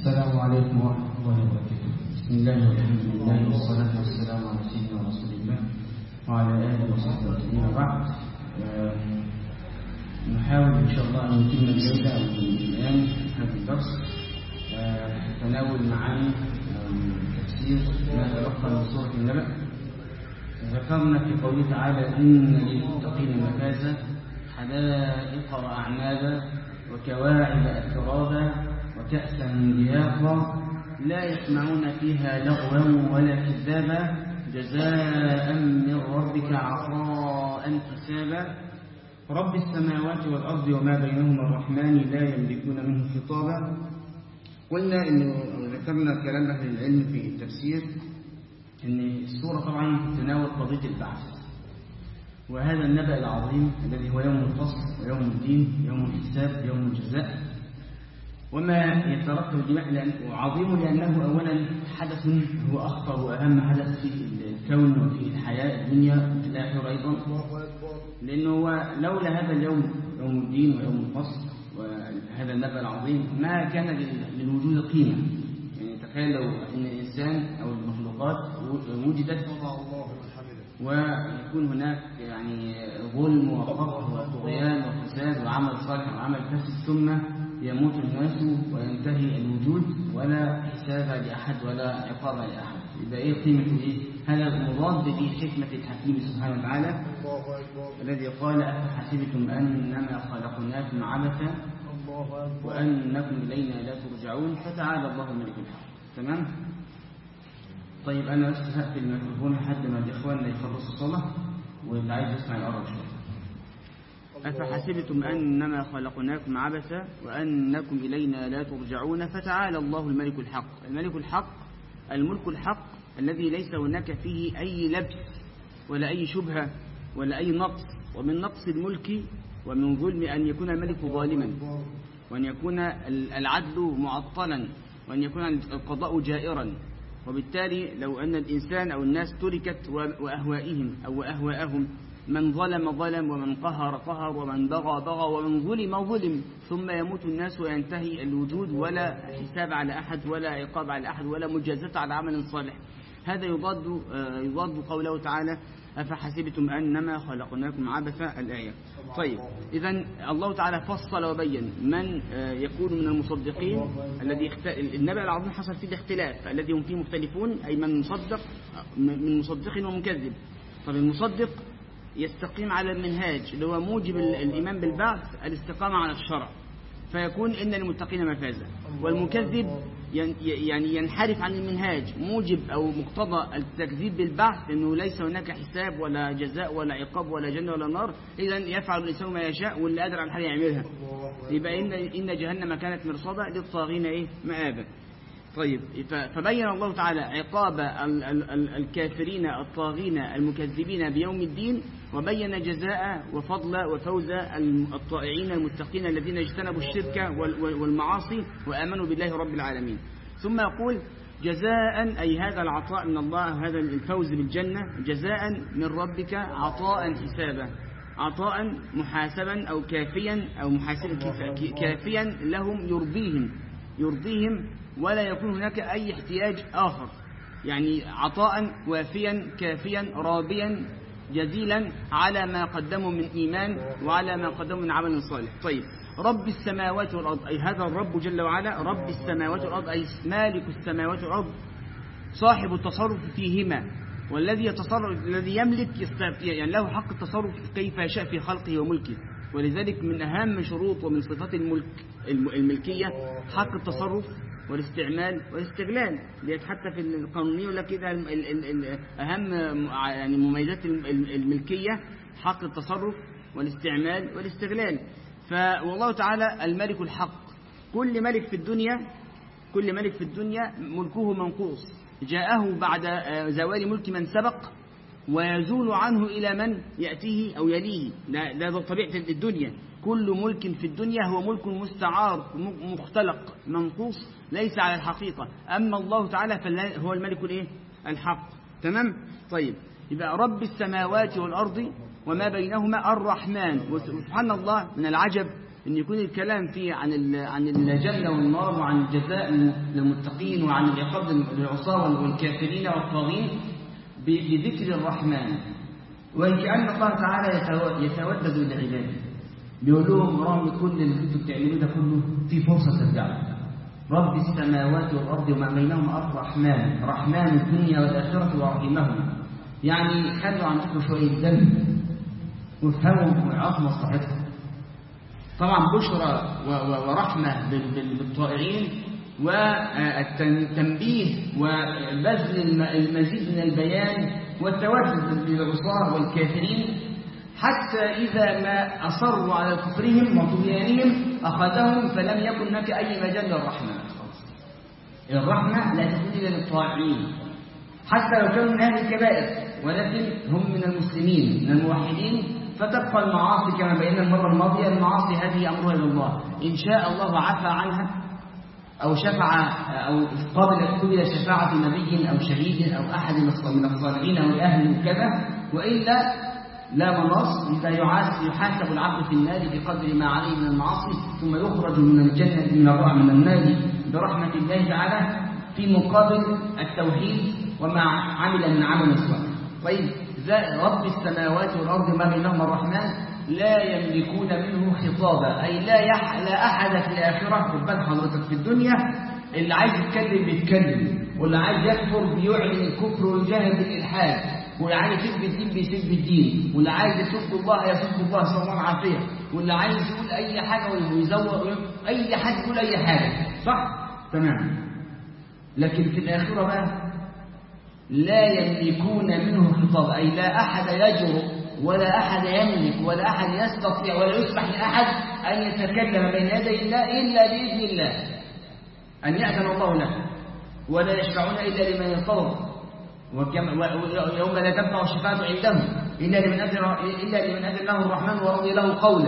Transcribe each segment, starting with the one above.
السلام عليكم ورحمة الله وبركاته بسم الله والحمد لله والصلاة والسلام على سيدنا رسول الله وعلى آله وصحبه أجمعين وبعد آه، نحاول إن شاء الله أن نتم الليلة أو الآن هذا الدرس آه، تناول معاني آه، تفسير ما تبقى من سورة النبأ ذكرنا في قوله تعالى إن للمتقين مفازا حدائق وأعنابا وكواعب أترابا وكأسا دهاقا لا يسمعون فيها لغوا ولا كذابا جزاء من ربك عطاء حسابا رب السماوات والأرض وما بينهما الرحمن لا يملكون منه خطابا قلنا انه ذكرنا كلام اهل العلم في التفسير ان السوره طبعا تتناول قضيه البعث وهذا النبأ العظيم الذي هو يوم الفصل ويوم الدين يوم الحساب يوم الجزاء وما يترتب بما لأن عظيم لأنه أولا حدث هو أخطر وأهم حدث في الكون وفي الحياة الدنيا وفي الآخرة أيضا لأنه هو لولا هذا اليوم يوم الدين ويوم الفصل وهذا النبأ العظيم ما كان للوجود قيمة يعني تخيل لو أن الإنسان أو المخلوقات وجدت ويكون هناك يعني ظلم وفقر وطغيان وفساد وعمل صالح وعمل فاسد ثم يموت الناس وينتهي الوجود ولا حساب لأحد ولا عقاب لأحد يبقى إيه قيمة إيه؟ هذا مضاد لحكمة الحكيم سبحانه وتعالى الذي قال أفحسبتم أنما خلقناكم عبثا وأنكم إلينا لا ترجعون فتعالى الله الملك الحق تمام؟ طيب أنا بس هقفل الميكروفون لحد ما الإخوان يخلصوا الصلاة واللي عايز يسمع يقرب شوية أفحسبتم أنما خلقناكم عبثا وأنكم إلينا لا ترجعون فتعالى الله الملك الحق الملك الحق الملك الحق الذي ليس هناك فيه أي لبس ولا أي شبهة ولا أي نقص ومن نقص الملك ومن ظلم أن يكون الملك ظالما وأن يكون العدل معطلا وأن يكون القضاء جائرا وبالتالي لو أن الإنسان أو الناس تركت وأهوائهم أو أهواءهم من ظلم ظلم ومن قهر قهر ومن بغى بغى ومن ظلم ظلم ثم يموت الناس وينتهي الوجود ولا حساب على أحد ولا عقاب على أحد ولا مجازة على عمل صالح هذا يضاد يضاد قوله تعالى أفحسبتم أنما خلقناكم عبثا الآية طيب إذا الله تعالى فصل وبين من يكون من المصدقين الذي النبأ العظيم حصل فيه الاختلاف الذي هم فيه مختلفون أي من مصدق من مصدق ومكذب طب المصدق يستقيم على المنهاج اللي هو موجب الإيمان بالبعث الاستقامة على الشرع فيكون إن المتقين مفازا والمكذب يعني ينحرف عن المنهاج موجب أو مقتضى التكذيب بالبعث أنه ليس هناك حساب ولا جزاء ولا عقاب ولا جنة ولا نار إذا يفعل الإنسان ما يشاء واللي قادر على الحاجة يعملها يبقى إن, إن جهنم كانت مرصادا للطاغين إيه مآبا طيب فبين الله تعالى عقاب الكافرين الطاغين المكذبين بيوم الدين وبين جزاء وفضل وفوز الطائعين المتقين الذين اجتنبوا الشرك والمعاصي وآمنوا بالله رب العالمين ثم يقول جزاء أي هذا العطاء من الله هذا الفوز بالجنة جزاء من ربك عطاء حسابا عطاء محاسبا أو كافيا أو محاسبا كافيا لهم يرضيهم يرضيهم ولا يكون هناك أي احتياج آخر يعني عطاء وافيا كافيا رابيا جزيلا على ما قدموا من إيمان وعلى ما قدموا من عمل صالح طيب رب السماوات والأرض أي هذا الرب جل وعلا رب السماوات والأرض أي مالك السماوات والأرض صاحب التصرف فيهما والذي يتصرف الذي يملك يعني له حق التصرف كيف يشاء في خلقه وملكه ولذلك من أهم شروط ومن صفات الملك الملكية حق التصرف والاستعمال والاستغلال ديت حتى في القانونية يقول لك كده أهم يعني مميزات الملكية حق التصرف والاستعمال والاستغلال فوالله تعالى الملك الحق كل ملك في الدنيا كل ملك في الدنيا ملكه منقوص جاءه بعد زوال ملك من سبق ويزول عنه إلى من يأتيه أو يليه ده طبيعة الدنيا كل ملك في الدنيا هو ملك مستعار مختلق منقوص ليس على الحقيقة أما الله تعالى فهو الملك الإيه؟ الحق تمام طيب يبقى رب السماوات والأرض وما بينهما الرحمن وسبحان الله من العجب ان يكون الكلام فيه عن عن الجنه والنار وعن الجزاء للمتقين وعن العقاب للعصاه والكافرين والطاغين بذكر الرحمن وان كان الله تعالى يتودد لعباده بيقول لهم رغم كل اللي انتم بتعملوه ده كله في فرصه ترجعوا رب السماوات والارض وما بينهما الرحمن رحمن الدنيا والاخره ورحمهما يعني خلوا عندكم شويه دم وافهموا وعرفوا مصلحتكم طبعا بشرى ورحمة بالطائعين والتنبيه وبذل المزيد من البيان والتوسل للعصاة والكافرين حتى إذا ما أصروا على كفرهم وطغيانهم أخذهم فلم يكن لك أي مجال للرحمة الرحمة لا تكون إلا للطائعين حتى لو كانوا من أهل الكبائر ولكن هم من المسلمين من الموحدين فتبقى المعاصي كما بينا المرة الماضية المعاصي هذه أمرها إلى الله إن شاء الله عفى عنها أو شفع أو قبل قبل شفاعة نبي أو شهيد أو أحد من الصالحين أو أهل كذا وإلا لا مناص إذا يحاسب العبد في النار بقدر ما عليه من المعاصي ثم يخرج من الجنة من من النار برحمة الله تعالى في مقابل التوحيد وما عمل من عمل صالح طيب رب السماوات والأرض ما بينهما الرحمن لا يملكون منه خطابا أي لا, يح... لا أحد في الآخرة خد بال حضرتك في الدنيا اللي عايز يتكلم بيتكلم واللي عايز يكفر بيعلن الكفر ويجاهد بالإلحاد واللي عايز يسب الدين بيسب الدين واللي عايز يسب الله يسب الله صلى الله عليه واللي عايز يقول أي حاجة ويزور أي حد يقول أي حاجة صح؟ تمام لكن في الآخرة بقى لا يملكون منه خطاب أي لا أحد يجرؤ ولا أحد يملك ولا أحد يستطيع ولا يسمح لأحد أن يتكلم بين يدي الله إلا بإذن الله أن يأذن الله له ولا يشفعون إلا لمن يرتضى ويوم لا تنفع الشفاعة عنده إلا لمن أذن إلا لمن أذن له الرحمن ورضي له قولا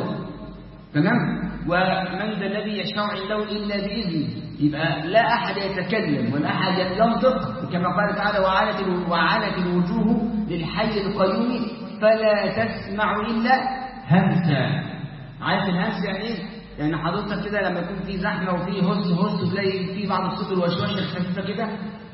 تمام ومن ذا الذي يشفع عنده إلا بإذنه يبقى لا أحد يتكلم ولا أحد ينطق كما قال تعالى وعانت وعانت الوجوه للحي القيوم فلا تسمع إلا همسا عارف الهمس يعني إيه؟ يعني حضرتك كده لما يكون في زحمة وفي هس هس تلاقي في بعض الصوت الوشوشة الخفيفة كده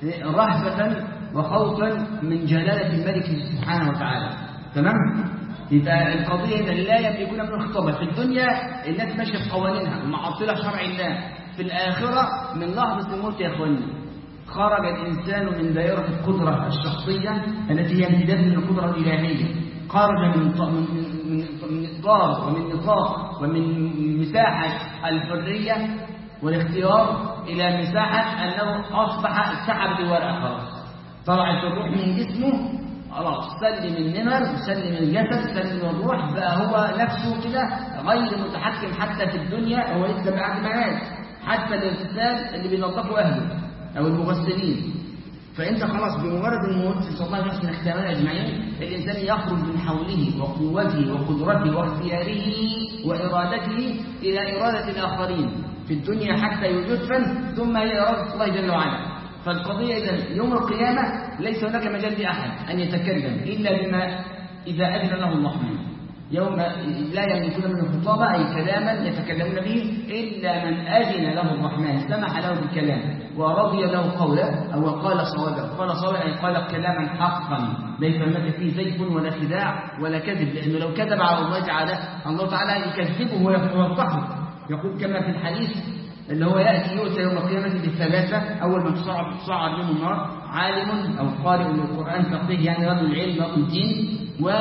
رهبة وخوفا من جلالة الملك سبحانه وتعالى تمام؟ يبقى القضية إذا لا يملكون من الخطابة في الدنيا الناس ماشية في قوانينها معطلة شرع الله في الآخرة من لحظة الموت يا أخواني خرج الإنسان من دائرة القدرة الشخصية التي هي امتداد من القدرة الإلهية خرج من من من من إصدار ومن نطاق ومن مساحة الحرية والاختيار إلى مساحة أنه أصبح سحب الورقة خلاص طلعت الروح من جسمه خلاص سلم النمر سلم الجسد سلم الروح بقى هو نفسه كده غير متحكم حتى في الدنيا هو لسه بعد معاد حتى الاغتسال اللي بينظفوا اهله او المغسلين فانت خلاص بمجرد الموت صلى الله عليه وسلم اختيارنا اجمعين الانسان يخرج من حوله وقوته وقدرته واختياره وارادته الى اراده الاخرين في الدنيا حتى يدفن ثم الى اراده الله جل وعلا فالقضية إذا يوم القيامة ليس هناك مجال لأحد أن يتكلم إلا بما إذا أذن له الرحمن يوم لا يملكون منه خطابة أي كلاما يتكلمون به إلا من أذن له الرحمن سمح له بالكلام ورضي له قولا أو قال صوابا قال صوابا أي قال كلاما حقا ليس هناك فيه زيف ولا خداع ولا كذب لأنه لو كذب على الله تعالى الله تعالى يكذبه ويفضحه يقول كما في الحديث اللي هو يأتي يؤتى يوم القيامة بالثلاثة أول ما تصعد تصعد منه النار عالم أو قارئ للقرآن فقيه يعني رجل العلم رجل الدين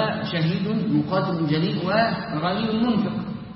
وشهيد مقاتل جليل وغني منفق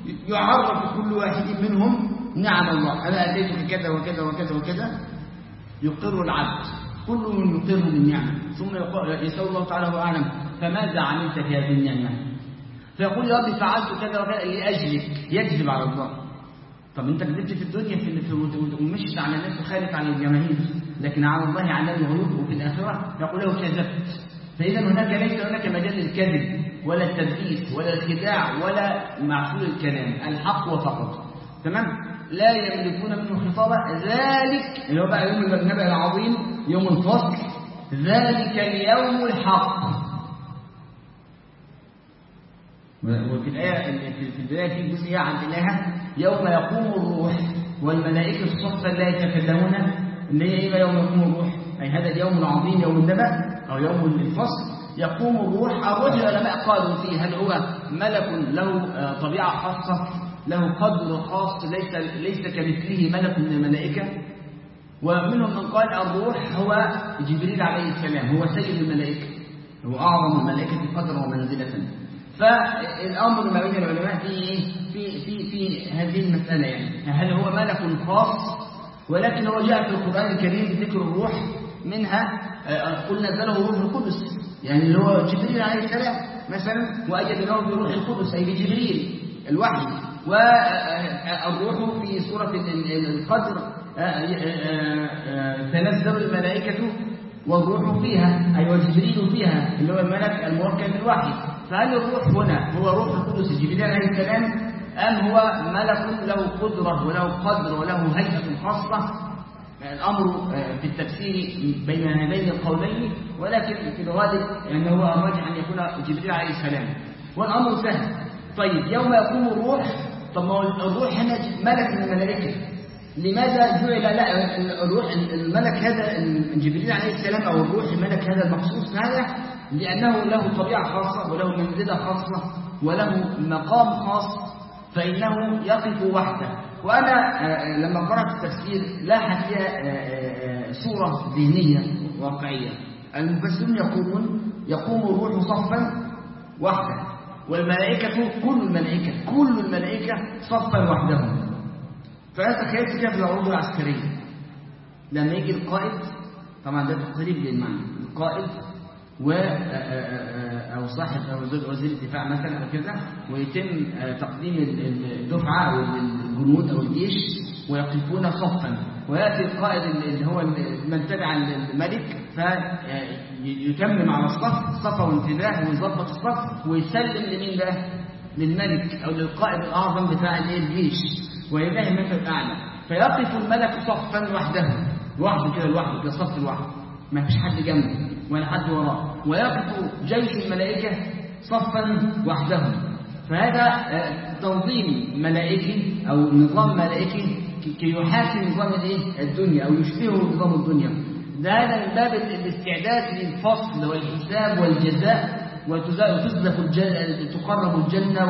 يعرف كل واحد منهم نعم الله أنا أتيتك كذا وكذا وكذا وكذا يقر العبد كل من يقر بالنعمة ثم يسأل الله تعالى هو أعلم فماذا عملت في هذه النعمة فيقول يا ربي فعلت كذا وكذا لأجلك يكذب على الله طب انت كذبت في الدنيا في في ومشت على الناس وخالف عن الجماهير لكن على الله علام الغيوب وفي الاخره يقول له كذبت فاذا هناك ليس هناك مجال للكذب ولا التدليس ولا الخداع ولا معسول الكلام الحق وفقط تمام لا يملكون منه خطابا ذلك اللي هو بقى يوم النبأ العظيم يوم الفصل ذلك اليوم الحق وفي الآية في البداية في جزئية عن إلهة يوم يقوم الروح والملائكة صفا لا يتكلمون اللي هي إيه يوم يقوم الروح أي هذا اليوم العظيم يوم النبأ أو يوم الفصل يقوم الروح الروح العلماء قالوا فيه هل هو ملك له طبيعة خاصة له قدر خاص ليس ليس كمثله ملك من الملائكة ومنهم من قال الروح هو جبريل عليه السلام هو سيد الملائكة هو أعظم الملائكة قدرا ومنزلة فالأمر ما بين العلماء في في في في هذه المسألة يعني هل هو ملك خاص ولكن هو جاء في القرآن الكريم ذكر الروح منها قل نزله روح القدس يعني اللي هو جبريل عليه السلام مثلا وأيدناه بروح القدس أي بجبريل الوحي والروح في سورة القدر تنزل الملائكة والروح فيها أي وجبريل فيها اللي هو الملك الموكل بالوحي فهل الروح هنا هو روح القدس جبريل عليه السلام أم هو ملك له قدرة وله قدر وله هيئة خاصة الأمر في التفسير بين هذين القولين ولكن في الغالب يعني هو الراجح أن يكون جبريل عليه السلام والأمر سهل طيب يوم يقوم الروح طب ما الروح هنا ملك من الملائكة لماذا جعل لا الروح الملك هذا جبريل عليه السلام أو الروح الملك هذا المخصوص هذا لأنه له طبيعة خاصة وله منزلة خاصة وله مقام خاص فإنه يقف وحده وأنا لما قرأت التفسير لاحت فيها صورة ذهنية واقعية المفسرون يقولون يقوم الروح صفا وحده والملائكة كل الملائكة كل الملائكة صفا وحدهم فأنا تخيلت كيف العروض العسكرية لما يجي القائد طبعا ده تقريب للمعنى القائد و أو صاحب أو وزير الدفاع مثلا أو كذا ويتم تقديم الدفعة أو الجنود أو الجيش ويقفون صفا ويأتي القائد اللي هو من تبع الملك فيتمم على الصف صفا وانتباه ويظبط الصف ويسلم لمين ده؟ للملك أو للقائد الأعظم بتاع الجيش ولله المثل الأعلى فيقف الملك صفا وحده لوحده كده لوحده كده صف لوحده ما فيش حد جنبه ولا حد وراه ويقف جيش الملائكة صفا وحدهم فهذا تنظيم ملائكي أو نظام ملائكي كي يحاكي نظام الدنيا أو يشبهه نظام الدنيا ده هذا من باب الاستعداد للفصل والحساب والجزاء وتزلف الجنة تقرب الجنة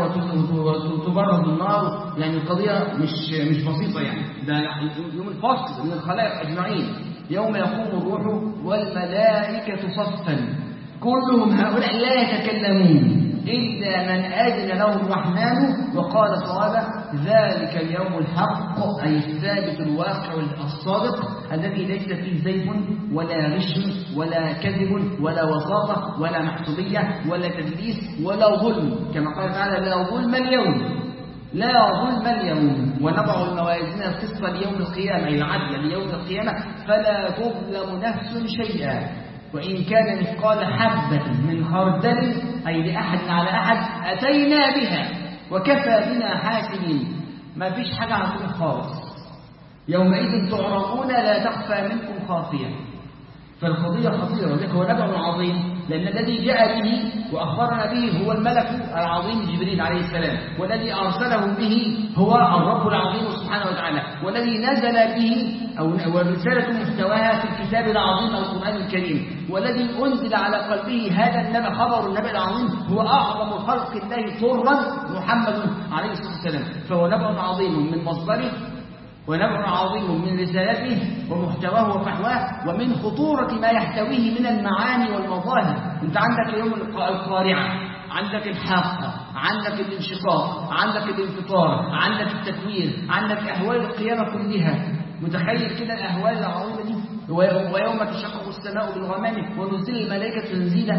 وتبرز النار يعني القضية مش مش بسيطة يعني ده يوم الفصل من الخلائق أجمعين يوم يقوم الروح والملائكة صفا كلهم هؤلاء لا يتكلمون إلا من أذن له الرحمن وقال صوابا ذلك اليوم الحق أي الثابت الواقع الصادق الذي ليس فيه زيف ولا غش ولا كذب ولا وساطة ولا محسوبية ولا تدليس ولا ظلم كما قال تعالى لا ظلم اليوم لا ظلم اليوم ونضع الموازين القسط ليوم القيامة أي العدل ليوم القيامة فلا تظلم نفس شيئا وإن كان مثقال حبة من خردل أي لأحد على أحد أتينا بها وكفى بنا حاسبين ما فيش حاجة عندكم خالص يومئذ تعرضون لا تخفى منكم خافية فالقضية خطيرة ذلك هو نبأ عظيم لأن الذي جاء به وأخبرنا به هو الملك العظيم جبريل عليه السلام والذي أرسله به هو الرب العظيم سبحانه وتعالى والذي نزل به أو والرسالة محتواها في الكتاب العظيم القرآن الكريم والذي أنزل على قلبه هذا النبأ خبر النبأ العظيم هو أعظم خلق الله طرا محمد عليه الصلاة والسلام فهو نبأ عظيم من مصدره ونبع عظيم من رسالته ومحتواه وفحواه ومن خطورة ما يحتويه من المعاني والمظاهر انت عندك يوم القارعة عندك الحاقة عندك الانشقاق عندك الانفطار عندك التكوير عندك أهوال القيامة كلها متخيل كده الأهوال العظيمة دي ويوم تشقق السماء بالغمام ونزل الملائكة تنزيلا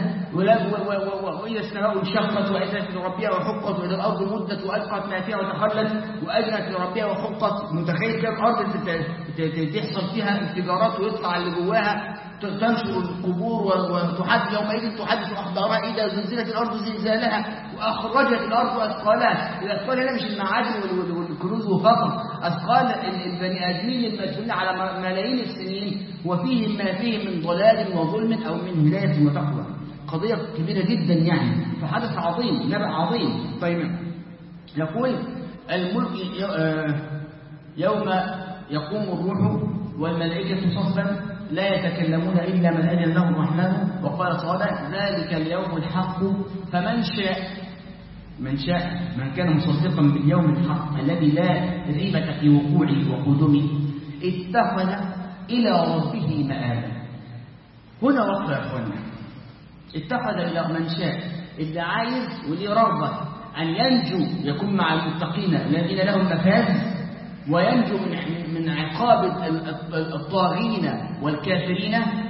وإذا السماء انشقت وأذنت لربها وحقت وإذا الأرض مدت وألقت ما فيها وتخلت وأذنت لربها وحقت متخيل كده الأرض تحصل فيها انفجارات ويطلع اللي جواها تنشر القبور وتحدث يومئذ تحدث أخبارها إذا زلزلت الأرض زلزالها وأخرجت الأرض أثقالها الأثقال هنا مش المعادن والكنوز فقط أثقال البني آدمين المدفونين على ملايين السنين وفيهم ما فيه من ضلال وظلم أو من هداية وتقوى قضية كبيرة جدا يعني فحدث عظيم نبأ عظيم طيب يقول الملك يوم يقوم الروح والملائكة صفا لا يتكلمون إلا من أذن له الرحمن وقال صلى ذلك اليوم الحق فمن شاء من شاء من كان مصدقا باليوم الحق الذي لا ريبة في وقوعه وقدومه اتخذ إلى ربه مآبا هنا وقف يا أخوانا اتخذ إلى من شاء اللي عايز واللي رغبة أن ينجو يكون مع المتقين الذين لهم مفاز وينجو من من عقاب الطاغين والكافرين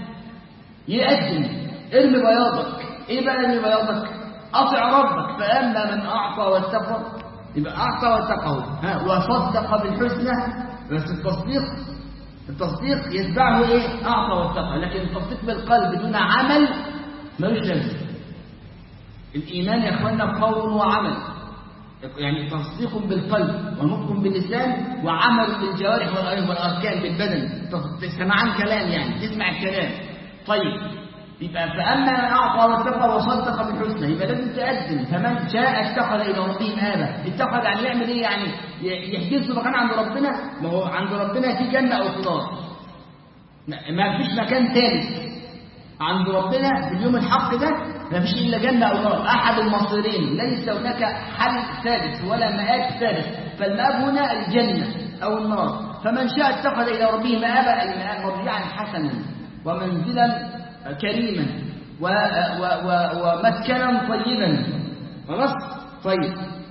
يقدم ارمي بياضك ايه بقى ارمي بياضك اطع ربك فاما من اعطى واتقى يبقى اعطى واتقى ها وصدق بالحسنى بس التصديق التصديق يتبعه ايه اعطى واتقى لكن التصديق بالقلب دون عمل ملوش لازمه الايمان يا اخوانا قول وعمل يعني تصديق بالقلب ونطق باللسان وعمل بالجوارح والاركان بالبدن سمعان كلام يعني تسمع الكلام طيب يبقى فاما من اعطى واتقى وصدق بالحسنى يبقى لازم تقدم فمن شاء اتخذ الى ربه مآبا اتخذ يعني يعمل ايه يعني يحجز له مكان عند ربنا ما هو عند ربنا في جنه او في نار ما فيش مكان ثالث عند ربنا في اليوم الحق ده ما فيش الا جنه او نار احد المصيرين ليس هناك حل ثالث ولا مآب ثالث فالمآب هنا الجنه او النار فمن شاء اتخذ الى ربه مآبا اي مرجعا حسنا ومنزلا كريما و و و ومسكنا طيبا خلاص طيب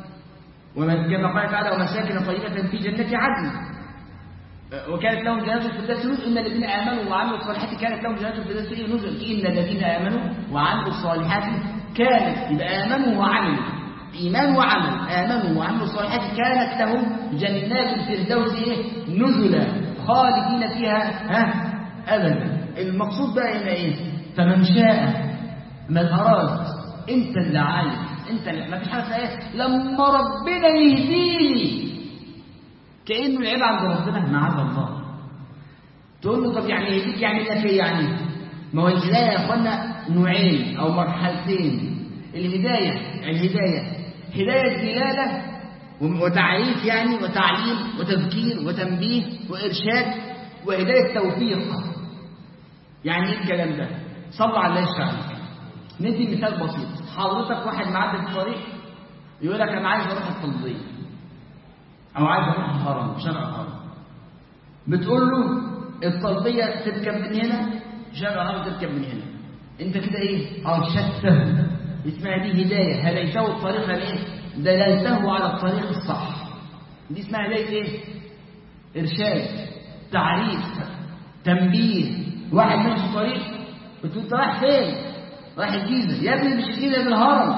كما قال تعالى ومساكن طيبة في جنة عدن وكانت لهم جنات الفردوس نزل إن الذين آمنوا وعملوا الصالحات كانت لهم جنات الفردوس نزل إن الذين آمنوا وعملوا الصالحات كانت يبقى آمنوا وعملوا إيمان وعمل آمنوا وعملوا الصالحات كانت لهم جنات الفردوس إيه نزلا خالدين فيها ها أبدا المقصود بقى هنا إيه فمن شاء من أراد أنت اللي عايز أنت اللي ما فيش حاجة اسمها إيه لما ربنا يهديني كأنه العيب عند ربنا معاذ الله تقول له طب يعني يهديك يعمل لك إيه يعني ما هو الهداية يا أخوانا نوعين أو مرحلتين الهداية الهداية هداية دلالة وتعريف يعني وتعليم وتذكير وتنبيه وإرشاد وهداية توفيق يعني ايه الكلام ده صلوا على الله يشفعك ندي مثال بسيط حضرتك واحد معدي في الطريق يقول لك انا عايز اروح الطلبيه او عايز اروح الهرم شارع الهرم بتقول له الطلبيه تركب من هنا شارع الهرم تركب من هنا انت كده ايه ارشدته اسمها دي هدايه هديته الطريق ايه دللته على الطريق الصح دي اسمها هدايه ايه ارشاد تعريف تنبيه واحد ماشي في طريق بتقول انت رايح فين رايح الجيزه يا ابني مش الجيزه ده الهرم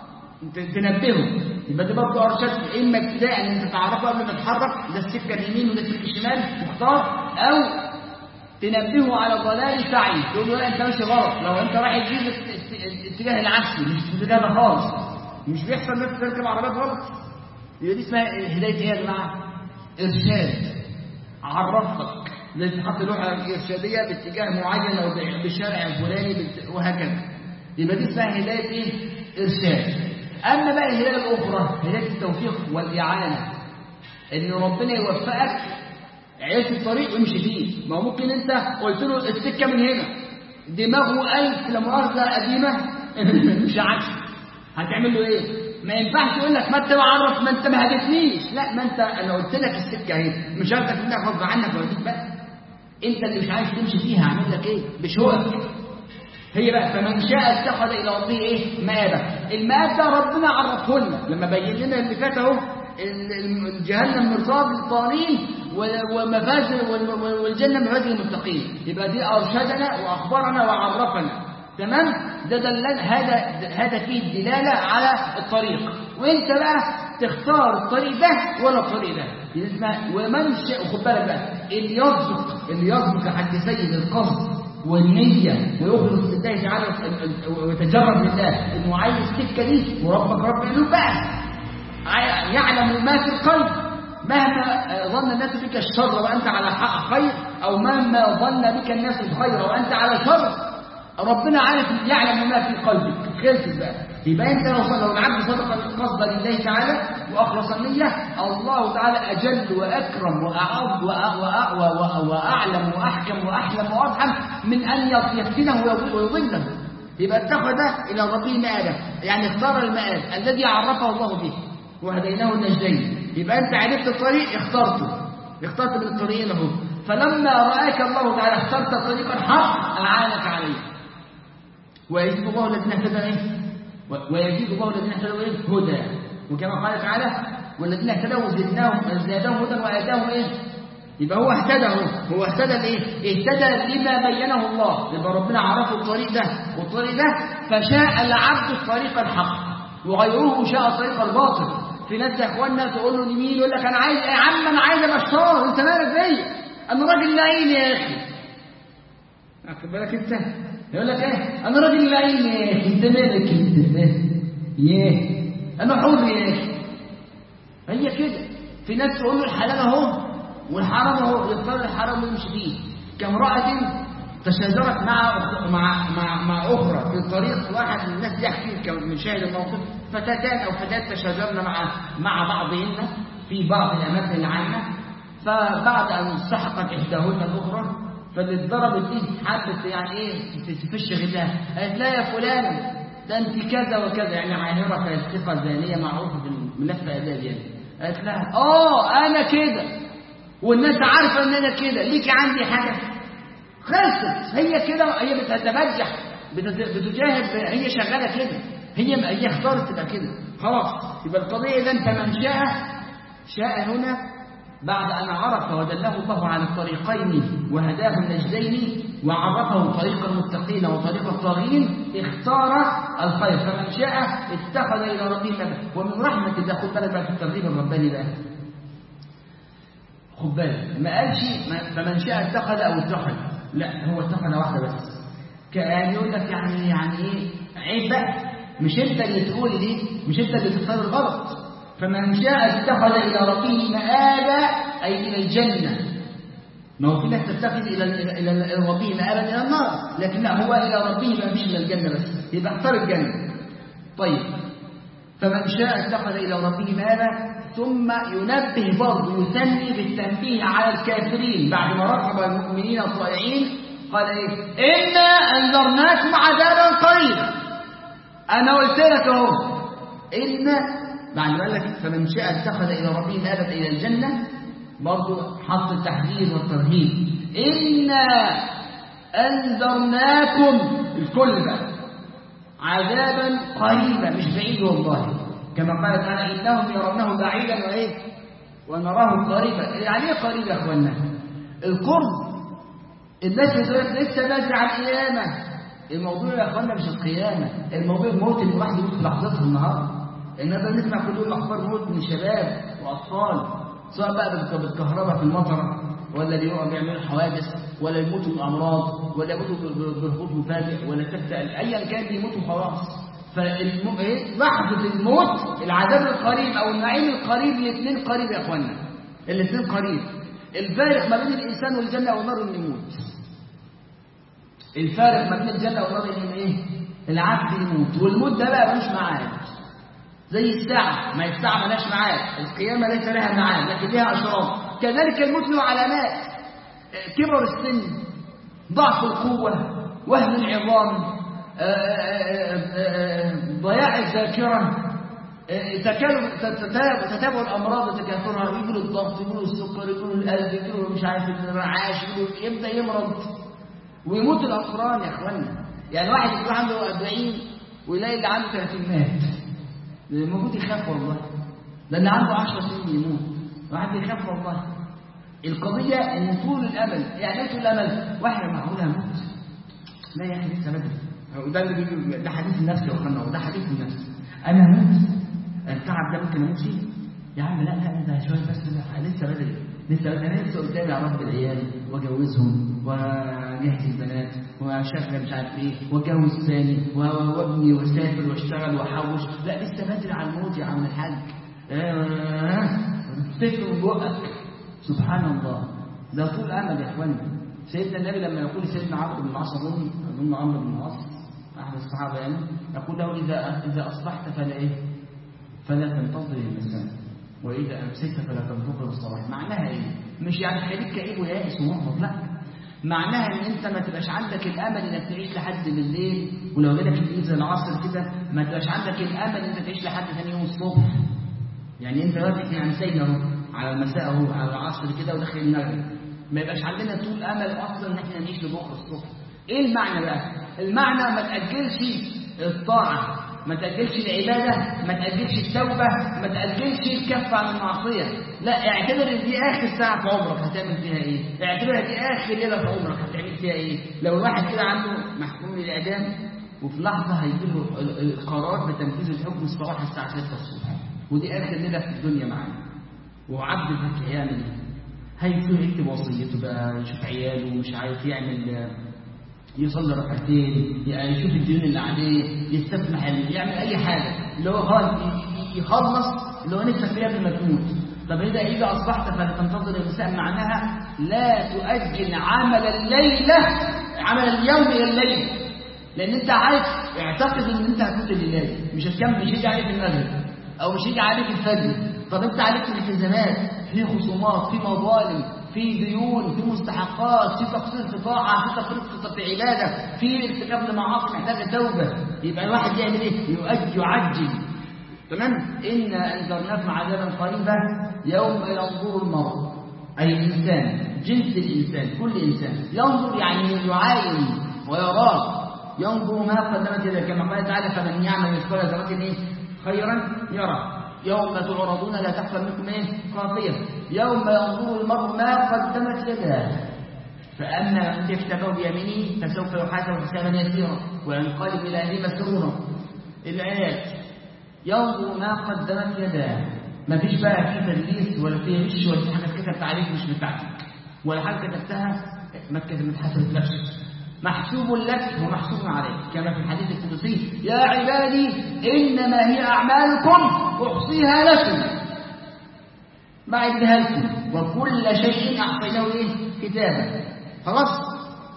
تنبهه يبقى ده برضه ارشاد اما ابتداء ان انت تعرفه قبل ما تتحرك ده السكه اليمين وده السكه الشمال تختار او تنبهه على ضلال سعي تقول له لا انت ماشي غلط لو انت رايح الجيزه الاتجاه العكسي مش الاتجاه ده خالص مش بيحصل ناس تركب عربيات غلط يبقى دي اسمها هدايه ايه يا جماعه؟ ارشاد عرفتك زي تحط لوحه ارشاديه باتجاه معين او بالشارع الفلاني وهكذا يبقى دي اسمها هدايه ايه؟ ارشاد اما بقى الهدايه الاخرى هدايه التوفيق والاعانه ان ربنا يوفقك عيش الطريق وامشي فيه ما هو ممكن انت قلت له السكه من هنا دماغه ألف لمؤاخذه قديمه مش عكس هتعمل له ايه؟ ما ينفعش يقول لك ما انت معرف ما انت ما هدتنيش لا ما انت انا قلت لك السكه اهي مش هاخدك منها غصب عنك واديك بقى انت اللي مش عايز تمشي فيها هعمل لك ايه بشوقك هي بقى فمن شاء اتخذ الى ربه ايه مآبا المآب ده ربنا عرفه لنا لما بين لنا اللي فات اهو الجهنم مرصاد للطاغين ومفاز والجنه مفاز للمتقين يبقى دي ارشدنا واخبرنا وعرفنا تمام ده دلال هذا هذا فيه الدلاله على الطريق وانت بقى تختار الطريق ده ولا الطريق ده اسمها ومن شاء خد بالك بقى اللي يصدق اللي يصدق عند سيد القصد والنية ويخلص لله تعالى ويتجرد لله انه عايز السكه دي وربك رب له بقى يعلم ما في القلب مهما ظن الناس بك الشر وانت على حق خير او مهما ظن بك الناس الخير وانت على شر ربنا عارف يعلم ما في قلبك خلصت بقى يبقى انت لو لو العبد صدق القصد لله تعالى واخلص النيه الله تعالى اجل واكرم واعظ وأ- وأ- وأ- واعلم واحكم واحلم وارحم من ان يفتنه ويضل- ويضله يبقى اتخذ الى ربه مآبا يعني اختار المآب الذي عرفه الله به وهديناه النجدين يبقى انت عرفت الطريق اخترته اخترت من الطريقين اهو فلما راك الله تعالى اخترت طريقا حق اعانك عليه ويزيد الله الذين اهتدوا ايه و- ويزيد الله الذين اهتدوا ايه هدى وكما قال تعالى والذين اهتدوا زدناهم زادهم هدى واتاهم ايه يبقى هو اهتدى هو هو اهتدى لايه اهتدى لما بينه الله يبقى ربنا عرفه الطريق ده والطريق ده فشاء العبد الطريق الحق وغيره شاء الطريق الباطل في ناس يا اخوانا تقول له يمين يقول لك انا عايز يا عم انا عايز ابقى شطار انت مالك بيا انا راجل لعين يا اخي واخد بالك انت يقول لك ايه انا راجل لعين يا اخي انت مالك انت ياه انا حر يا اخي هي كده في ناس تقول له الحلال اهو والحرام اهو يختار الحرام ويمشي فيه كامرأة تشاجرت مع مع مع مع اخرى في الطريق واحد من الناس يحكي من شاهد الموقف فتاتان او فتاه تشاجرن مع مع بعضهن في بعض الاماكن العامه فبعد ان سحقت احداهن الاخرى فاللي اتضربت دي حبت يعني ايه تفش غلها قالت لا يا فلان ده انت كذا وكذا يعني عاهره فاسقه زانيه معروفه بالنفس اداب يعني قالت لها اه انا كده والناس عارفه ان انا كده ليكي عندي حاجه خلصت هي كده هي بتتبجح بتت- بتجاهد هي شغاله كده هي هي اختارت تبقى كده خلاص يبقى القضيه اذا انت من شاء شاء هنا بعد ان عرف ودله الله على الطريقين وهداه النجدين وعرفه طريق المتقين وطريق الطاغين اختار الخير فمن شاء اتخذ الى ربه مبا ومن رحمه الله خد بالك بقى في الترغيب الرباني بقى خد بالك ما قالش ما- فمن شاء اتخذ او اتخذ لا هو اتخذ واحده بس كان يقول لك يعني يعني ايه عيب بقى مش انت اللي تقول دي مش انت اللي تختار الغلط فمن شاء اتخذ الى ربه مآبا اي الى الجنه ما هو في ناس تتخذ الى الى الى إلى ربه مآبا الى النار لكن لا هو الى ربه ما فيش الى الجنه بس يبقى اختار الجنه طيب فمن شاء اتخذ إلى ربه مالا ثم ينبه برضه يثني بالتنبيه على الكافرين بعد ما رغب المؤمنين الطائعين قال ايه إنا أنذرناكم عذابا قريبا أنا قلت لك أهو إن بعد ما قال لك فمن شاء اتخذ إلى ربه مآبا إلى الجنة برضه حط التحذير والترهيب إنا أنذرناكم الكل بقى عذابا قريبا مش بعيد والله كما قال تعالى انهم يرونه بعيدا وايه ونراه قريبا يعني ايه قريب يا اخوانا القرب الناس بتقول لك لسه بدري على القيامه الموضوع يا اخوانا مش القيامه الموضوع الموت اللي الواحد يموت في لحظتها النهارده النهارده نسمع كل يوم اخبار موت من شباب واطفال سواء بقى بالك- بالكهرباء في المطر ولا اللي يقعوا بيعملوا حوادث ولا يموتوا بامراض ولا يموتوا ب- ب- بهبوط مفاجئ ولا سكتة ايا كان بيموتوا خلاص فالم... إيه؟ لحظة الموت العذاب القريب او النعيم القريب الاثنين قريب يا اخوانا الاثنين قريب الفارق ما بين الانسان والجنة والنار انه يموت الفارق ما بين الجنة والنار ان ايه العبد يموت والموت ده بقى ملوش ميعاد زي الساعة ما الساعة ملهاش ميعاد القيامة ليس لها ميعاد لكن لها أشراط كذلك الموت له علامات آه، كبر السن ضعف القوة وهن العظام آه، آه، آه، آه، ضياع الذاكرة آه، تكالب تتابع تتابع الأمراض وتكاثرها يقول الضغط يقول السكر يقول القلب يقول مش عارف الرعاش يقول يبدأ يمرض ويموت الأقران يا إخوانا يعني واحد يكون عنده 40 ويلاقي اللي عنده 30 مات المفروض يخاف والله ده اللي عنده 10 سنين يموت واحد يخاف والله القضية ان طول الامل يعني ايه طول الامل واحد معقول هموت لا يا اخي لسه بدري وده اللي بيقول ده حديث النفس يا اخوانا وده حديث النفس انا هموت التعب ده ممكن اموت فيه يا عم لا لا ده شويه بس لا، لسه بدري لسه بدري انا لسه قدامي يا رب العيال واجوزهم واجهز البنات واشغل مش عارف ايه واتجوز ثاني و- وابني واسافر واشتغل واحوش لا لسه بدري على الموت يا عم الحاج آه، تفتكر من بقك سبحان الله ده طول امل يا اخوانا سيدنا النبي لما يقول سيدنا عمرو بن العاص اظن اظن عمرو بن العاص احد الصحابه يعني يقول له اذا اذا اصبحت فلا ايه فلا تنتظر المساء واذا امسيت فلا تنتظر الصباح معناها ايه مش يعني خليك كئيب ويائس ومحبط لا معناها ان انت ما تبقاش عندك الامل انك تعيش لحد بالليل ولو جالك الايد زي العصر كده ما تبقاش عندك الامل انك تعيش لحد ثاني يوم الصبح يعني انت دلوقتي يعني سايبنا اهو على المساء اهو على العصر كده وداخل المغرب ما يبقاش عندنا طول امل اصلا ان احنا نعيش لبكره الصبح ايه المعنى بقى المعنى ما تاجلش الطاعه ما تاجلش العباده ما تاجلش التوبه ما تاجلش الكف عن المعصيه لا اعتبر ان دي اخر ساعه في عمرك هتعمل فيها ايه اعتبرها دي اخر ليله في عمرك هتعمل فيها ايه لو الواحد كده عنده محكوم للاعدام وفي لحظه هيجي له القرار بتنفيذ الحكم الصباح الساعه 6 الصبح ودي اخر ليله في الدنيا معانا وعبد ذكي هيعمل ايه هيكون يكتب وصيته بقى يشوف عياله ومش عارف يعمل يصلي ركعتين يعني يشوف الديون اللي عليه يستسمح يعمل اي حاجه اللي هو خلاص يخلص اللي هو نفسك فيها قبل ما تموت طب اذا اذا اصبحت فلا تنتظر المساء معناها لا تؤجل عمل الليله عمل اليوم الى الليل لان انت عارف اعتقد ان انت هتموت الليله مش هتكمل مش هيجي عليك المغرب او مش هيجي عليك الفجر طب انت عليك الالتزامات في خصومات في مظالم في ديون في مستحقات في تقصير في طاعه في تفريط في عباده في ارتكاب لمعاصي محتاجه توبه يبقى الواحد يعمل ايه؟ يؤجل يعجل تمام؟ انا انذرناكم عذابا قريبا يوم ينظر المرء اي الانسان جنس الانسان كل انسان ينظر يعني يعاين ويراه ينظر ما قدمت يده كما قال تعالى فمن يعمل مثقال ذره ايه؟ خيرا يرى يوم تعرضون لا تخفى منكم ايه خافيه يوم ينظر المرء ما قدمت يداه فاما من يكتبه بيمينه فسوف يحاسب حسابا يسيرا وينقلب الى اهله مسرورا الايات ينظر ما قدمت يداه ما فيش بقى في تدليس ولا في غش ولا في حاجه كتبت عليك مش بتاعتك ولا حاجه كتبتها ما كتبت حسبت نفسك محسوب لك ومحسوب عليك كما في الحديث القدسي يا عبادي إنما هي أعمالكم أحصيها لكم بعدها لكم وكل شيء أعطيناه إيه كتابا خلاص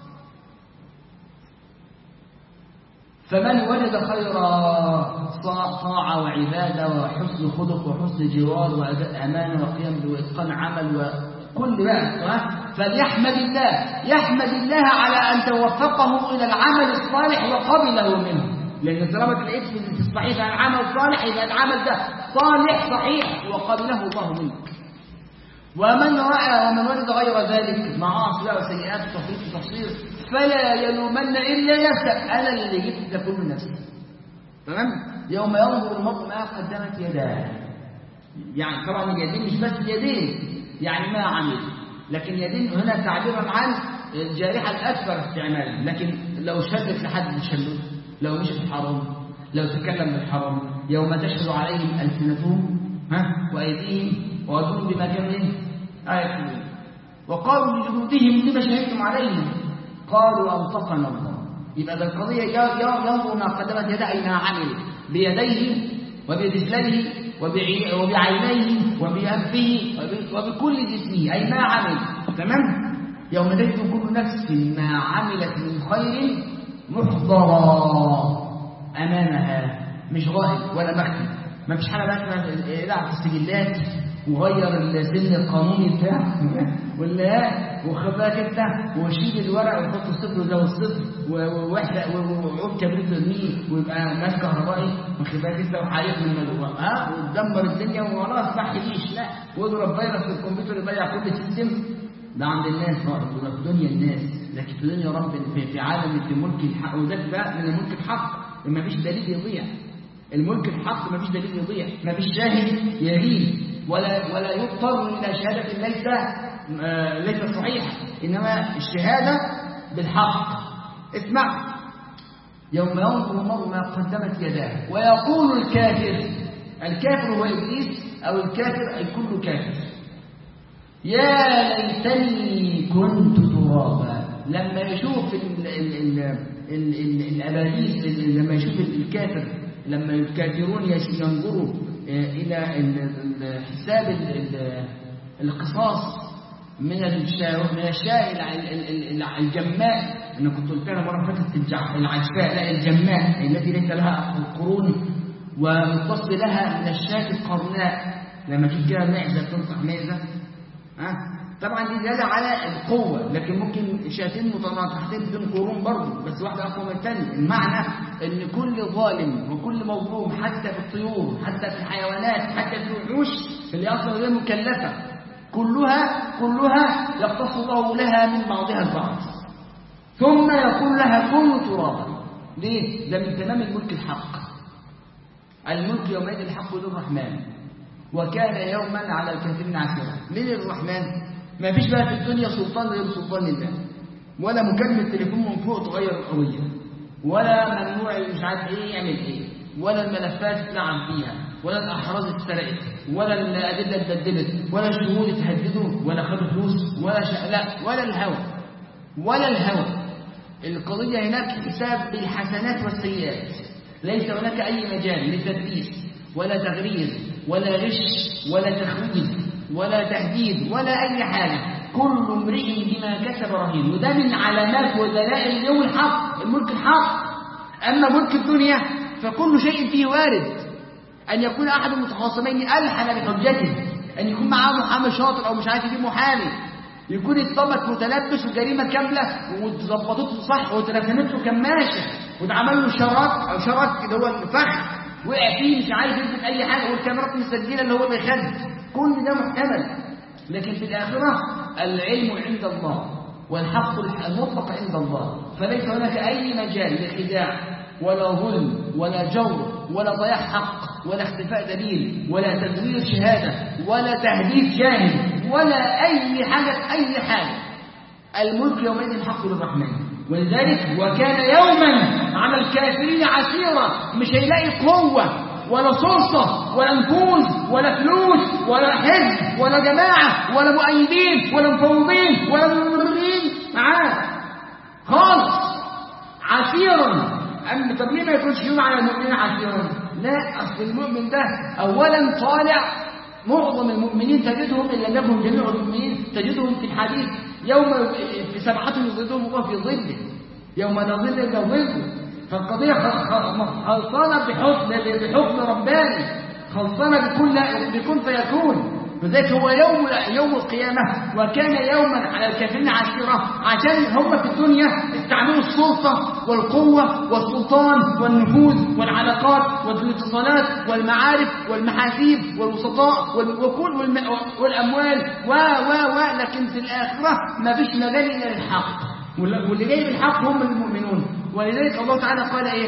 فمن وجد خيرا طاعة وعبادة وحسن خلق وحسن جوار وأداء أمانة وقيام بإتقان عمل وكل بقى فليحمد الله يحمد الله على أن توفقه إلى العمل الصالح وقبله منه لأن طالما تلاقيت في الصحيح عن عمل صالح يبقى العمل ده صالح صحيح وقبله الله منك ومن رأى ومن وجد غير ذلك معاصي وسيئات وتفريط وتقصير فلا يلومن إلا نفسه أنا اللي جبت ده كله نفسي تمام يوم ينظر المرء ما قدمت يداه يعني طبعا اليدين مش بس اليدين يعني ما عمل لكن يدين هنا تعبيرا عن الجارحة الأكثر استعمالا لكن لو شدت لحد شلوت لو مشي في الحرام لو تكلم بالحرام يوم تشهد عليهم ألسنتهم ها وأيديهم وأرجلهم بما كانوا آية وقالوا لجلودهم لما شهدتم عليهم قالوا أنطقنا الله يبقى ده القضية ينظر ما قدمت يديه أي ما عمل بيديه وبرجليه وبعينيه وبأنفه وبكل جسمه أي ما عمل تمام يوم تجد كل نفس ما عملت من خير محضرا أمامها مش غائب ولا مخفي ما فيش حاجة بقى اسمها في السجلات وغير السن القانوني بتاعه ولا وخد بالك انت وشيل الورق وحط الصفر زي الصفر وواحده وعود كبريت ترميه ويبقى ماس كهربائي واخد بالك انت وحريق من الموضوع ها وتدمر الدنيا وخلاص ما تحكيش لا واضرب فيروس في الكمبيوتر يضيع كل السيستم ده عند الناس ده في دنيا الناس لكن في دنيا رب في عالم في ملك الحق وده بقى من الملك الحق ما فيش دليل يضيع الملك الحق ما فيش دليل يضيع ما فيش شاهد يغيب ولا ولا يضطر الى شهاده ليس آه ليس صحيحه انما الشهاده بالحق اسمع يوم ينظر المرء ما قدمت يداه ويقول الكافر الكافر هو ابليس او الكافر اي كل كافر يا ليتني كنت ترابا لما يشوف ال ال ال ال ال الاباليس لما يشوف الكافر لما الكافرون ينظروا إلى حساب القصاص من الشاء من الشاء الع- ال- ال- ال- الجماء انا كنت قلت لها مره فاتت الجع- العشفاء لا الجماء التي ليس لها قرون ومتصل لها من الشاة القرناء لما تيجي كده معزه تنصح معزه ها طبعا دي دلاله على القوه لكن ممكن شاتين متناطحتين بدون قرون برضه بس واحده اقوى من الثانيه المعنى ان كل ظالم وكل مظلوم حتى في الطيور حتى في الحيوانات حتى في الوحوش اللي اصلا غير مكلفه كلها كلها يقتص الله لها من بعضها البعض ثم يقول لها كن ترابا ليه؟ ده من تمام الملك الحق الملك يومئذ الحق للرحمن وكان يوما على الكافرين عسيرا مين الرحمن؟ ما فيش بقى في الدنيا سلطان غير سلطان الله ولا مكالمة تليفون من فوق تغير القضية ولا ممنوع مش عارف ايه يعمل ايه ولا الملفات تلعب فيها ولا الاحراز اتسرقت ولا الادله اتبدلت ولا الشهود اتهددوا ولا خدوا فلوس ولا ش... لا ولا الهوى ولا الهوى القضيه هناك حساب بالحسنات والسيئات ليس هناك اي مجال لتدليس ولا تغريز ولا غش ولا تخويف ولا تهديد ولا اي حاجه كل امرئ بما كسب رهين وده من علامات ودلائل اليوم الحق الملك الحق اما ملك الدنيا فكل شيء فيه وارد أن يكون أحد المتخاصمين ألحن بحجته أن يكون معاه محامي شاطر أو مش عارف يجيب محامي يكون الطبق متلبس وجريمة كاملة واتظبطت له صح واترسمت له كماشة واتعمل له شراك أو شراك اللي هو الفخ وقع فيه مش عارف يثبت أي حاجة والكاميرات مسجلة اللي هو بيخد كل ده محتمل لكن في الآخرة العلم عند الله والحق المطلق عند الله فليس هناك أي مجال لخداع ولا ظلم ولا جور ولا ضياع حق ولا اختفاء دليل ولا تزوير شهادة ولا تهديد جاهل ولا أي حاجة أي حاجة الملك يومئذ حق للرحمن ولذلك وكان يوما على الكافرين عسيرا مش هيلاقي قوة ولا سلطة ولا نفوذ ولا فلوس ولا حزب ولا جماعة ولا مؤيدين ولا مفوضين ولا ممرين معاه خالص عسيرا أم طب ليه ما يكونش يوم على المؤمنين عسيرا لا أصل المؤمن ده أولا طالع معظم المؤمنين تجدهم إن لم يكن جميع المؤمنين تجدهم في الحديث يوم في سبعة يظلهم الله في ظله يوم لا ظل إلا ظله فالقضية خلصانة بحكم بحكم رباني خلصانة بكل بكل فيكون لذلك هو يوم يوم القيامة وكان يوما على الكافرين عشيرة عشان هم في الدنيا استعملوا السلطة والقوة والسلطان والنفوذ والعلاقات والاتصالات والمعارف والمحاسيب والوسطاء وكل والأموال و و و لكن في الآخرة ما فيش مجال إلا للحق واللي جاي بالحق هم المؤمنون ولذلك الله تعالى قال إيه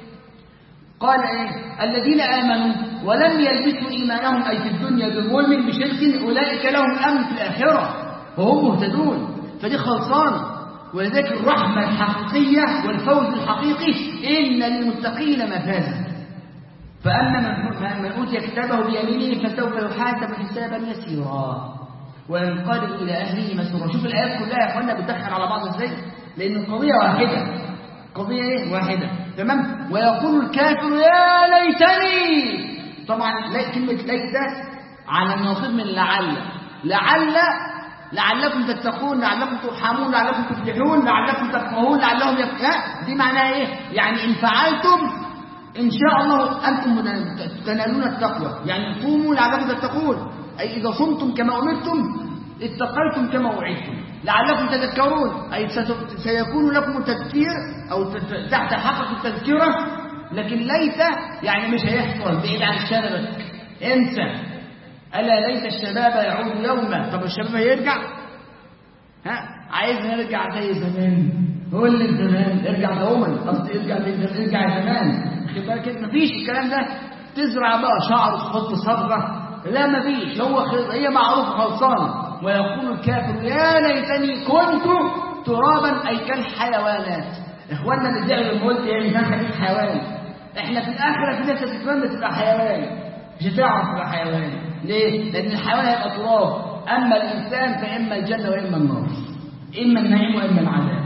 قال إيه الذين آمنوا ولم يلبسوا إيمانهم أي في الدنيا بظلم بشرك أولئك لهم الأمن في الآخرة وهم مهتدون فدي خلصانة ولذلك الرحمة الحقيقية والفوز الحقيقي إن للمتقين مفازا فأما من, من أوتي كتابه بيمينه فسوف يحاسب حسابا يسيرا وينقلب إلى أهله مسرورا شوف الآيات كلها يا أخوانا بتدخل على بعض إزاي لأن القضية واحدة قضية إيه؟ واحدة تمام ويقول الكافر يا ليتني طبعا لا كلمة ليت على النصيب من لعل لعل لعلكم تتقون لعلكم ترحمون لعلكم تفلحون لعلكم تفقهون لعلهم يفقهون دي معناها ايه يعني ان فعلتم ان شاء الله انتم تنالون التقوى يعني صوموا لعلكم تتقون اي اذا صمتم كما امرتم اتقيتم كما وعدتم لعلكم تذكرون أي سيكون لكم التذكير أو تحت حقق التذكرة لكن ليت يعني مش هيحصل بعيد عن شنبك انسى ألا ليت الشباب يعود يوما طب الشباب هيرجع ها عايز نرجع زي زمان قول لي زمان ارجع دوما قصدي ارجع زي ارجع زمان خد بالك مفيش الكلام ده تزرع بقى شعر تحط صبغه لا مفيش هو هي معروفه خلصانه ويقول الكافر يا ليتني كنت ترابا أي كالحيوانات إخواننا اللي زعلوا لما قلت يعني كان خليك حيوان إحنا في الآخرة في ناس هتتمنى تبقى حيوان مش هتعرف تبقى حيوان ليه؟ لأن الحيوان هيبقى تراب أما الإنسان فإما الجنة وإما النار إما النعيم وإما العذاب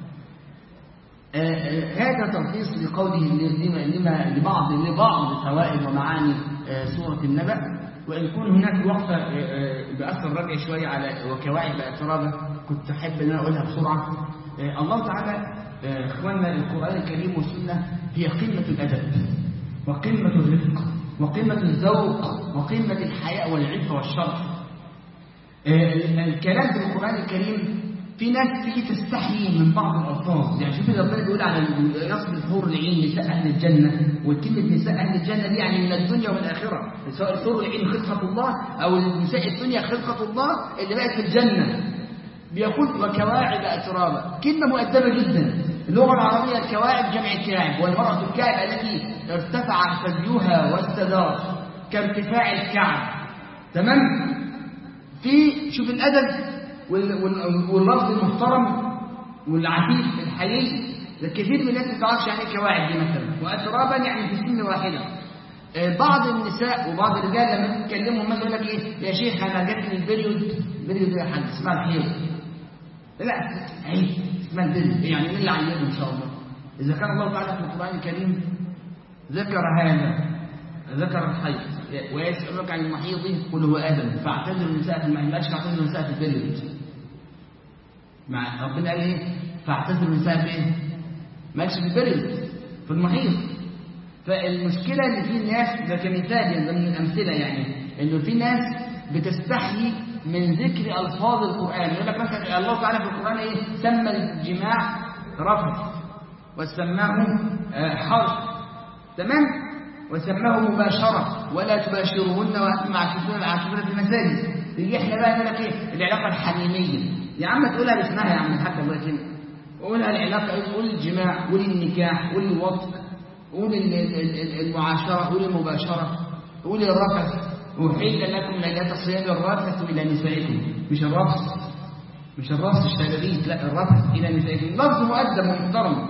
هذا تلخيص لقوله لما لبعض لبعض فوائد ومعاني سورة النبأ وإن كون هناك وقفة آه، آه، بأثر رجعي شوية على وكواعب اعتراضة كنت أحب أن أنا أقولها بسرعة آه، الله تعالى آه، إخواننا القرآن الكريم والسنة هي قمة الأدب وقمة الرفق وقمة الذوق وقمة الحياء والعفة والشرف آه، الكلام في القرآن الكريم في ناس تيجي تستحيي من بعض الألفاظ يعني شوف ربنا بيقول على يصف الحور العين نساء أهل الجنة وكلمة نساء أهل الجنة دي يعني من الدنيا والآخرة سواء الحور العين خلقة الله أو نساء الدنيا خلقة الله اللي بقت في الجنة بيقول وكواعب أترابا كلمة مؤدبة جدا اللغة العربية الكواعب جمع كاعب والمرأة الكاعب التي ارتفع ثديها واستدار كارتفاع الكعب تمام في شوف الأدب وال- وال- واللفظ المحترم والعفيف الحليل ده كثير من الناس ما تعرفش يعني ايه كواعب دي مثلا واترابا يعني في سن واحده آه، بعض النساء وبعض الرجال لما تتكلموا مثلا يقول لك ايه يا شيخ انا جاتني البريود البريود ده يا حاج اسمها الحيض لا عيب اسمها البريود يعني مين اللي عيده ان شاء الله اذا كان الله تعالى في القران الكريم ذكر هذا ذكر الحيض ويسألك عن المحيض قل هو آدم فاعتذروا النساء في المحيض ما قالش فاعتذروا النساء في البريود مع ربنا قال ايه فاعتذروا النساء في ايه ما قالش في البريود في المحيض فالمشكلة ان في ناس ده كمثال يعني ده من الأمثلة يعني انه في ناس بتستحيي من ذكر ألفاظ القرآن يقول لك مثلا الله تعالى في القرآن ايه سمى الجماع رفث وسماه آه، حرف تمام وسماه مباشرة ولا تباشرهن وأنتم عاكفون عاكفون في المساجد يجي احنا بقى نقول لك ايه العلاقة الحميمية يا عم تقولها باسمها يا عم الحاج الله يكرمك قولها العلاقة قول الجماع قول النكاح قول الوطء قول ال- ال- ال- المعاشرة قول المباشرة قول الرفث أحل لكم ليلة الصيام الرفث إلى نسائكم مش الرفث مش الرفث الشلاليت لا الرفث إلى نسائكم لفظ مؤدب ومحترم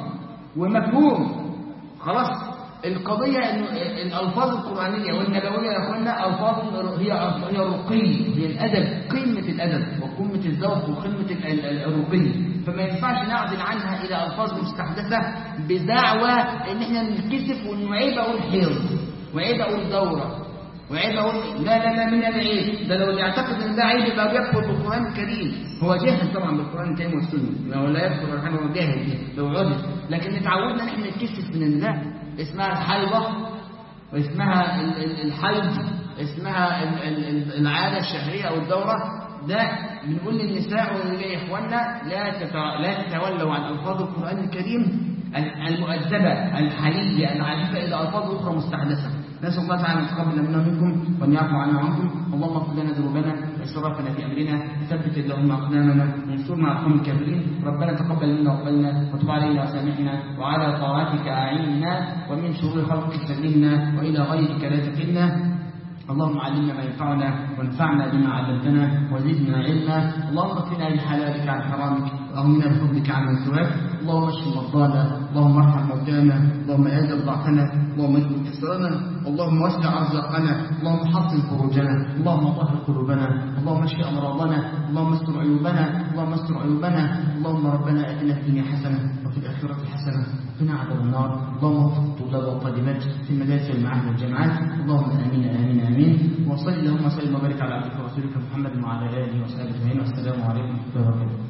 ومفهوم خلاص القضية إنه الألفاظ القرآنية والنبوية يا أخوانا ألفاظ هي هي رقي هي الأدب قمة الأدب وقمة الذوق وقمة ال- ال- الرقي فما ينفعش نعدل عنها إلى ألفاظ مستحدثة بدعوى إن إحنا نتكسف وإنه عيب أقول حيض وعيب أقول دورة وعيب أقول لا لا لا من العيب ده لو اللي يعتقد إن ده عيب يبقى بيكفر بالقرآن الكريم هو جاهل طبعا بالقرآن الكريم والسنة لو لا يكفر الحمد هو جاهل لو عرف لكن اتعودنا إن إحنا نتكسف من الله اسمها الحيضة واسمها ال- ال- الحيض اسمها ال- ال- ال- العادة الشهرية أو الدورة ده بنقول للنساء والرجال يا إخواننا لا تتع- لا تتولوا عن ألفاظ القرآن الكريم ال- المؤدبة الحلية العفيفة إلى ألفاظ أخرى مستحدثة نسأل الله تعالى أن يتقبل منا منكم وأن يعفو عنا وعنكم اللهم اغفر لنا ذنوبنا وإسرافنا في أمرنا ثبت اللهم أقدامنا وانصرنا على القوم الكافرين ربنا تقبل منا وقبلنا وتب علينا وسامحنا وعلى طاعتك أعيننا ومن شرور خلقك سلمنا وإلى غيرك لا تكلنا اللهم علمنا ما ينفعنا وانفعنا بما علمتنا وزدنا علما اللهم اكفنا بحلالك عن حرامك واغننا بفضلك عن سواك اللهم اشف مرضانا اللهم ارحم موتانا اللهم اجل ضعفنا اللهم اجبر كسرنا اللهم وسع ارزاقنا اللهم حصن فروجنا اللهم طهر قلوبنا اللهم اشف امراضنا اللهم استر عيوبنا اللهم استر عيوبنا اللهم ربنا اتنا في الدنيا حسنه وفي الاخره حسنه وقنا عذاب النار اللهم وفق الطلاب والطالبات في المدارس والمعاهد والجامعات اللهم امين امين امين وصل اللهم وسلم وبارك على عبدك ورسولك محمد وعلى اله وصحبه اجمعين والسلام عليكم ورحمه الله وبركاته